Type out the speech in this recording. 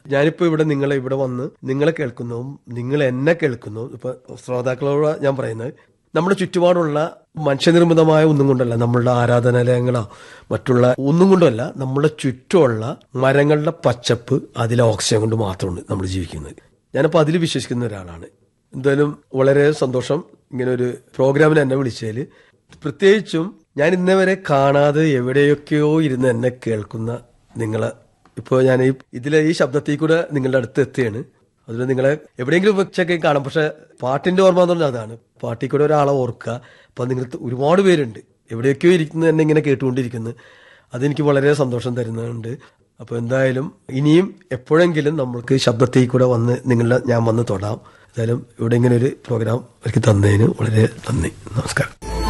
ഞാനിപ്പോ ഇവിടെ നിങ്ങളെ ഇവിടെ വന്ന് നിങ്ങളെ കേൾക്കുന്നതും നിങ്ങൾ എന്നെ കേൾക്കുന്നതും ഇപ്പൊ ശ്രോതാക്കളോട് ഞാൻ പറയുന്നത് നമ്മുടെ ചുറ്റുപാടുള്ള മനുഷ്യനിർമ്മിതമായ ഒന്നും കൊണ്ടല്ല നമ്മളുടെ ആരാധനാലയങ്ങളോ മറ്റുള്ള ഒന്നും കൊണ്ടല്ല നമ്മുടെ ചുറ്റുമുള്ള മരങ്ങളുടെ പച്ചപ്പ് അതിലെ ഓക്സിജൻ കൊണ്ട് മാത്രമാണ് നമ്മൾ ജീവിക്കുന്നത് ഞാനപ്പോൾ അതിൽ വിശ്വസിക്കുന്ന ഒരാളാണ് എന്തായാലും വളരെ സന്തോഷം ഇങ്ങനെ ഒരു പ്രോഗ്രാമിന് എന്നെ വിളിച്ചതിൽ പ്രത്യേകിച്ചും ഞാൻ ഇന്നേ വരെ കാണാതെ എവിടെയൊക്കെയോ ഇരുന്ന് എന്നെ കേൾക്കുന്ന നിങ്ങളെ ഇപ്പോൾ ഞാൻ ഈ ഇതിലെ ഈ ശബ്ദത്തിൽ കൂടെ നിങ്ങളുടെ അടുത്ത് എത്തുകയാണ് അതുകൊണ്ട് നിങ്ങളെ എവിടെയെങ്കിലും വെച്ചൊക്കെ കാണാം പക്ഷെ പാട്ടിന്റെ ഓർമ്മ എന്ന് പറഞ്ഞാൽ അതാണ് പാട്ടിൽ കൂടെ ഒരാളെ ഓർക്കുക അപ്പൊ നിങ്ങൾ ഒരുപാട് പേരുണ്ട് എവിടെയൊക്കെയോ ഇരിക്കുന്നത് എന്നെ ഇങ്ങനെ കേട്ടുകൊണ്ടിരിക്കുന്നു അതെനിക്ക് വളരെ സന്തോഷം തരുന്നുണ്ട് അപ്പൊ എന്തായാലും ഇനിയും എപ്പോഴെങ്കിലും നമ്മൾക്ക് ശബ്ദത്തിൽ കൂടെ വന്ന് നിങ്ങളുടെ ഞാൻ വന്ന് തൊടാം എന്തായാലും ഇവിടെ ഇങ്ങനെ ഒരു പ്രോഗ്രാം എനിക്ക് തന്നതിന് വളരെ നന്ദി നമസ്കാരം